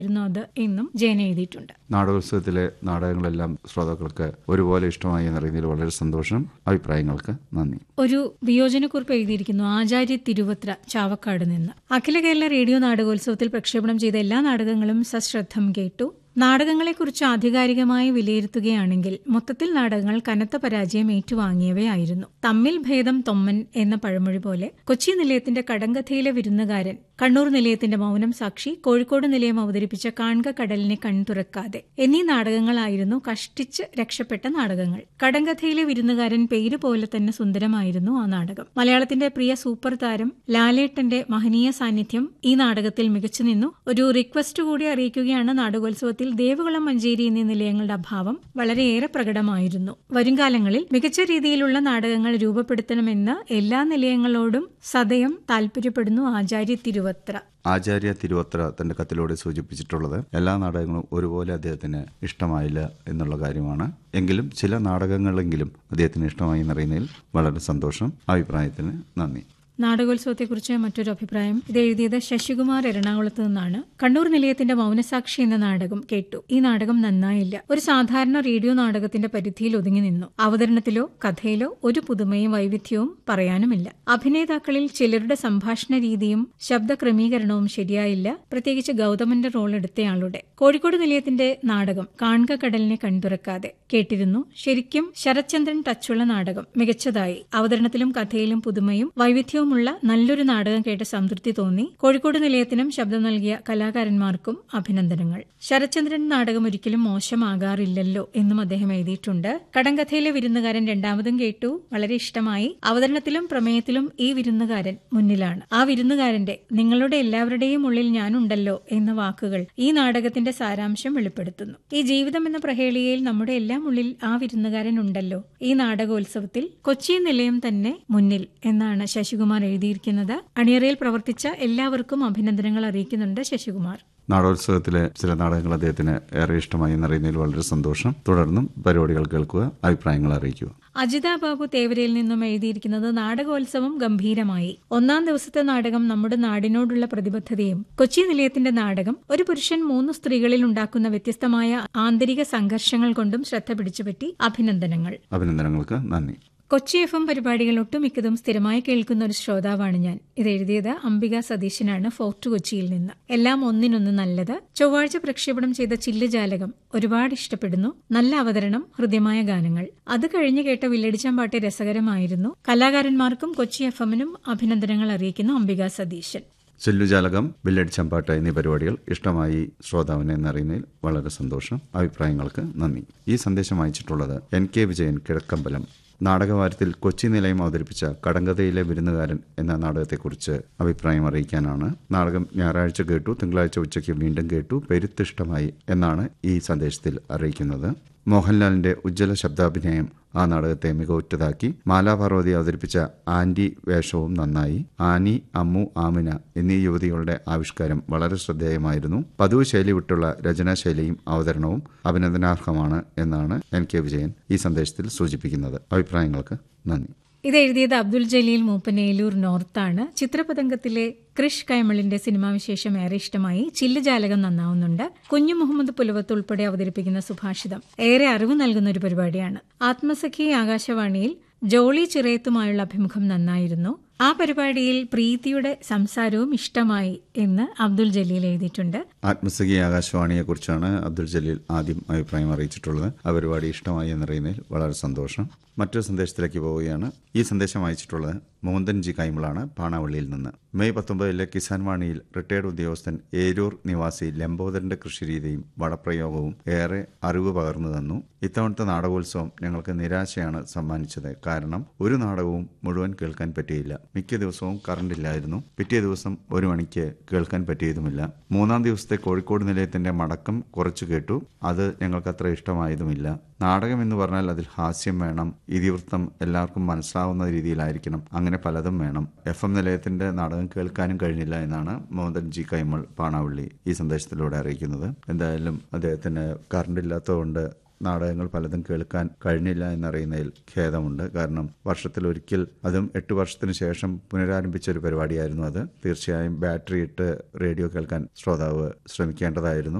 ആയിരുന്നു അത് എന്നും ജയൻ എഴുതിയിട്ടുണ്ട് നാടകോത്സവത്തിലെ നാടകങ്ങളെല്ലാം ശ്രോതാക്കൾക്ക് ഒരുപോലെ ഇഷ്ടമായി എന്നറിയുന്നതിൽ വളരെ സന്തോഷം അഭിപ്രായങ്ങൾക്ക് നന്ദി ഒരു വിയോജനക്കുറിപ്പ് എഴുതിയിരിക്കുന്നു ആചാര്യ തിരുവത്ര ചാവക്കാട് നിന്ന് അഖില കേരള റേഡിയോ നാടകോത്സവത്തിൽ പ്രക്ഷേപണം ചെയ്ത എല്ലാ നാടകങ്ങളും സശ്രദ്ധം കേട്ടു നാടകങ്ങളെക്കുറിച്ച് ആധികാരികമായി വിലയിരുത്തുകയാണെങ്കിൽ മൊത്തത്തിൽ നാടകങ്ങൾ കനത്ത പരാജയം ഏറ്റുവാങ്ങിയവയായിരുന്നു തമ്മിൽ ഭേദം തൊമ്മൻ എന്ന പഴമൊഴി പോലെ കൊച്ചി നിലയത്തിന്റെ കടങ്കഥയിലെ വിരുന്നുകാരൻ കണ്ണൂർ നിലയത്തിന്റെ മൗനം സാക്ഷി കോഴിക്കോട് നിലയം അവതരിപ്പിച്ച കാൺക കടലിനെ കൺതുറക്കാതെ എന്നീ നാടകങ്ങളായിരുന്നു കഷ്ടിച്ച് രക്ഷപ്പെട്ട നാടകങ്ങൾ കടങ്കഥയിലെ വിരുന്നുകാരൻ പേര് പോലെ തന്നെ സുന്ദരമായിരുന്നു ആ നാടകം മലയാളത്തിന്റെ പ്രിയ സൂപ്പർ താരം ലാലേട്ടന്റെ മഹനീയ സാന്നിധ്യം ഈ നാടകത്തിൽ മികച്ചു നിന്നു ഒരു റിക്വസ്റ്റ് കൂടി അറിയിക്കുകയാണ് നാടകോത്സവത്തിൽ ദേവകുളം മഞ്ചേരി എന്നീ നിലയങ്ങളുടെ അഭാവം വളരെയേറെ പ്രകടമായിരുന്നു വരുംകാലങ്ങളിൽ മികച്ച രീതിയിലുള്ള നാടകങ്ങൾ രൂപപ്പെടുത്തണമെന്ന് എല്ലാ നിലയങ്ങളോടും സദയം താൽപര്യപ്പെടുന്നു ആചാര്യ തിരുവത്ര ആചാര്യ തിരുവത്ര തന്റെ കത്തിലൂടെ സൂചിപ്പിച്ചിട്ടുള്ളത് എല്ലാ നാടകങ്ങളും ഒരുപോലെ അദ്ദേഹത്തിന് ഇഷ്ടമായില്ല എന്നുള്ള കാര്യമാണ് എങ്കിലും ചില നാടകങ്ങളെങ്കിലും അദ്ദേഹത്തിന് ഇഷ്ടമായി എന്നറിയുന്നതിൽ വളരെ സന്തോഷം അഭിപ്രായത്തിന് നന്ദി നാടകോത്സവത്തെക്കുറിച്ച് മറ്റൊരു അഭിപ്രായം ഇത് എഴുതിയത് ശശികുമാർ എറണാകുളത്ത് നിന്നാണ് കണ്ണൂർ നിലയത്തിന്റെ മൗനസാക്ഷി എന്ന നാടകം കേട്ടു ഈ നാടകം നന്നായില്ല ഒരു സാധാരണ റേഡിയോ നാടകത്തിന്റെ പരിധിയിൽ ഒതുങ്ങി നിന്നു അവതരണത്തിലോ കഥയിലോ ഒരു പുതുമയും വൈവിധ്യവും പറയാനുമില്ല അഭിനേതാക്കളിൽ ചിലരുടെ സംഭാഷണ രീതിയും ശബ്ദ ക്രമീകരണവും ശരിയായില്ല പ്രത്യേകിച്ച് ഗൗതമന്റെ റോൾ എടുത്തയാളുടെ കോഴിക്കോട് നിലയത്തിന്റെ നാടകം കാൺക കടലിനെ കൺതുറക്കാതെ കേട്ടിരുന്നു ശരിക്കും ശരത്ചന്ദ്രൻ ടച്ചുള്ള നാടകം മികച്ചതായി അവതരണത്തിലും കഥയിലും പുതുമയും വൈവിധ്യവുമുള്ള നല്ലൊരു നാടകം കേട്ട് സംതൃപ്തി തോന്നി കോഴിക്കോട് നിലയത്തിനും ശബ്ദം നൽകിയ കലാകാരന്മാർക്കും അഭിനന്ദനങ്ങൾ ശരത്ചന്ദ്രൻ നാടകം ഒരിക്കലും മോശമാകാറില്ലല്ലോ എന്നും അദ്ദേഹം എഴുതിയിട്ടുണ്ട് കടങ്കഥയിലെ വിരുന്നുകാരൻ രണ്ടാമതും കേട്ടു വളരെ ഇഷ്ടമായി അവതരണത്തിലും പ്രമേയത്തിലും ഈ വിരുന്നുകാരൻ മുന്നിലാണ് ആ വിരുന്നുകാരന്റെ നിങ്ങളുടെ എല്ലാവരുടെയും ഉള്ളിൽ ഞാനുണ്ടല്ലോ എന്ന വാക്കുകൾ ഈ നാടകത്തിന്റെ സാരാംശം വെളിപ്പെടുത്തുന്നു ഈ ജീവിതം എന്ന പ്രഹേളികയിൽ നമ്മുടെ എല്ലാം ഉള്ളിൽ ആ വിരുന്നുകാരൻ ഉണ്ടല്ലോ ഈ നാടകോത്സവത്തിൽ കൊച്ചി നിലയം തന്നെ മുന്നിൽ എന്നാണ് ശശികുമാർ എഴുതിയിരിക്കുന്നത് അണിയറയിൽ പ്രവർത്തിച്ച എല്ലാവർക്കും അഭിനന്ദനങ്ങൾ അറിയിക്കുന്നുണ്ട് ശശികുമാർ നാടകോത്സവത്തിലെ ചില നാടകങ്ങൾ അദ്ദേഹത്തിന് ഏറെ ഇഷ്ടമായി എന്നറിയുന്നതിൽ വളരെ സന്തോഷം തുടർന്നും പരിപാടികൾ കേൾക്കുക അഭിപ്രായങ്ങൾ അറിയിക്കുക അജിത ബാബു തേവരയിൽ നിന്നും എഴുതിയിരിക്കുന്നത് നാടകോത്സവം ഗംഭീരമായി ഒന്നാം ദിവസത്തെ നാടകം നമ്മുടെ നാടിനോടുള്ള പ്രതിബദ്ധതയും കൊച്ചി നിലയത്തിന്റെ നാടകം ഒരു പുരുഷൻ മൂന്ന് സ്ത്രീകളിൽ ഉണ്ടാക്കുന്ന വ്യത്യസ്തമായ ആന്തരിക സംഘർഷങ്ങൾ കൊണ്ടും ശ്രദ്ധ പിടിച്ചുപറ്റി അഭിനന്ദനങ്ങൾ അഭിനന്ദനങ്ങൾക്ക് നന്ദി കൊച്ചി എഫ് എം പരിപാടികൾ ഒട്ടുമിക്കതും സ്ഥിരമായി കേൾക്കുന്ന ഒരു ശ്രോതാവാണ് ഞാൻ ഇത് എഴുതിയത് അംബിക സതീശനാണ് ഫോർട്ട് കൊച്ചിയിൽ നിന്ന് എല്ലാം ഒന്നിനൊന്ന് നല്ലത് ചൊവ്വാഴ്ച പ്രക്ഷേപണം ചെയ്ത ചില്ലുജാലകം ഒരുപാട് ഇഷ്ടപ്പെടുന്നു നല്ല അവതരണം ഹൃദ്യമായ ഗാനങ്ങൾ അത് കഴിഞ്ഞ് കേട്ട വില്ലടിച്ചാമ്പാട്ട് രസകരമായിരുന്നു കലാകാരന്മാർക്കും കൊച്ചി എഫ് എമ്മിനും അഭിനന്ദനങ്ങൾ അറിയിക്കുന്നു അംബിക സതീശൻ ചെല്ലുജാലകം ബില്ലടിച്ചമ്പാട്ട് എന്നീ പരിപാടികൾ ഇഷ്ടമായി ശ്രോതാവിനെ എന്നറിയുന്നതിൽ വളരെ സന്തോഷം അഭിപ്രായങ്ങൾക്ക് നന്ദി ഈ സന്ദേശം അയച്ചിട്ടുള്ളത് എൻ കെ വിജയൻ കിഴക്കമ്പലം നാടകവാരത്തിൽ കൊച്ചി നിലയം അവതരിപ്പിച്ച കടങ്കഥയിലെ വിരുന്നുകാരൻ എന്ന നാടകത്തെക്കുറിച്ച് അഭിപ്രായം അറിയിക്കാനാണ് നാടകം ഞായറാഴ്ച കേട്ടു തിങ്കളാഴ്ച ഉച്ചയ്ക്ക് വീണ്ടും കേട്ടു പെരുത്തിഷ്ടമായി എന്നാണ് ഈ സന്ദേശത്തിൽ അറിയിക്കുന്നത് മോഹൻലാലിന്റെ ഉജ്ജ്വല ശബ്ദാഭിനയം ആ നാടകത്തെ മികവുറ്റതാക്കി മാലാപാർവതി അവതരിപ്പിച്ച ആന്റി വേഷവും നന്നായി ആനി അമ്മു ആമിന എന്നീ യുവതികളുടെ ആവിഷ്കാരം വളരെ ശ്രദ്ധേയമായിരുന്നു പതിവ് ശൈലി വിട്ടുള്ള രചനാശൈലിയും അവതരണവും അഭിനന്ദനാർഹമാണ് എന്നാണ് എൻ കെ വിജയൻ ഈ സന്ദേശത്തിൽ സൂചിപ്പിക്കുന്നത് അഭിപ്രായങ്ങൾക്ക് നന്ദി ഇത് എഴുതിയത് അബ്ദുൽ ജലീൽ മൂപ്പനേലൂർ നോർത്താണ് ചിത്രപതംഗത്തിലെ ക്രിഷ് കൈമളിന്റെ സിനിമാ വിശേഷം ഏറെ ഇഷ്ടമായി ചില്ലുജാലകം നന്നാവുന്നുണ്ട് കുഞ്ഞു മുഹമ്മദ് പുലവത്ത് ഉൾപ്പെടെ അവതരിപ്പിക്കുന്ന സുഭാഷിതം ഏറെ അറിവ് നൽകുന്ന ഒരു പരിപാടിയാണ് ആത്മസഖി ആകാശവാണിയിൽ ജോളി ചിറയത്തുമായുള്ള അഭിമുഖം നന്നായിരുന്നു ആ പരിപാടിയിൽ പ്രീതിയുടെ സംസാരവും ഇഷ്ടമായി എന്ന് അബ്ദുൽ ജലീൽ എഴുതിയിട്ടുണ്ട് ആത്മസഖി ആകാശവാണിയെക്കുറിച്ചാണ് അബ്ദുൽ ജലീൽ ആദ്യം അഭിപ്രായം അറിയിച്ചിട്ടുള്ളത് ആ പരിപാടി ഇഷ്ടമായി എന്നറിയുന്നതിൽ വളരെ സന്തോഷം മറ്റൊരു സന്ദേശത്തിലേക്ക് പോവുകയാണ് ഈ സന്ദേശം അയച്ചിട്ടുള്ളത് മോഹന്തൻ ജി കൈമളാണ് പാണാവള്ളിയിൽ നിന്ന് മെയ് പത്തൊമ്പതിലെ കിസാൻ വാണിയിൽ റിട്ടയർഡ് ഉദ്യോഗസ്ഥൻ ഏരൂർ നിവാസി ലംബോദരന്റെ കൃഷിരീതിയും വടപ്രയോഗവും ഏറെ അറിവ് പകർന്നു തന്നു ഇത്തവണത്തെ നാടകോത്സവം ഞങ്ങൾക്ക് നിരാശയാണ് സമ്മാനിച്ചത് കാരണം ഒരു നാടകവും മുഴുവൻ കേൾക്കാൻ പറ്റിയില്ല മിക്ക ദിവസവും കറണ്ട് ഇല്ലായിരുന്നു പിറ്റേ ദിവസം ഒരു മണിക്ക് കേൾക്കാൻ പറ്റിയതുമില്ല മൂന്നാം ദിവസത്തെ കോഴിക്കോട് നിലയത്തിന്റെ മടക്കം കുറച്ചു കേട്ടു അത് ഞങ്ങൾക്ക് അത്ര ഇഷ്ടമായതുമില്ല നാടകം എന്ന് പറഞ്ഞാൽ അതിൽ ഹാസ്യം വേണം ഇതിവൃത്തം എല്ലാവർക്കും മനസ്സിലാവുന്ന രീതിയിലായിരിക്കണം അങ്ങനെ പലതും വേണം എഫ് എം നിലയത്തിന്റെ നാടകം കേൾക്കാനും കഴിഞ്ഞില്ല എന്നാണ് മോഹൻ ജി കൈമൾ പാണാവള്ളി ഈ സന്ദേശത്തിലൂടെ അറിയിക്കുന്നത് എന്തായാലും അദ്ദേഹത്തിന് കറണ്ട് ഇല്ലാത്തതുകൊണ്ട് നാടകങ്ങൾ പലതും കേൾക്കാൻ കഴിഞ്ഞില്ല എന്നറിയുന്നതിൽ ഖേദമുണ്ട് കാരണം വർഷത്തിലൊരിക്കൽ അതും എട്ട് വർഷത്തിന് ശേഷം പുനരാരംഭിച്ച ഒരു പരിപാടിയായിരുന്നു അത് തീർച്ചയായും ബാറ്ററി ഇട്ട് റേഡിയോ കേൾക്കാൻ ശ്രോതാവ് ശ്രമിക്കേണ്ടതായിരുന്നു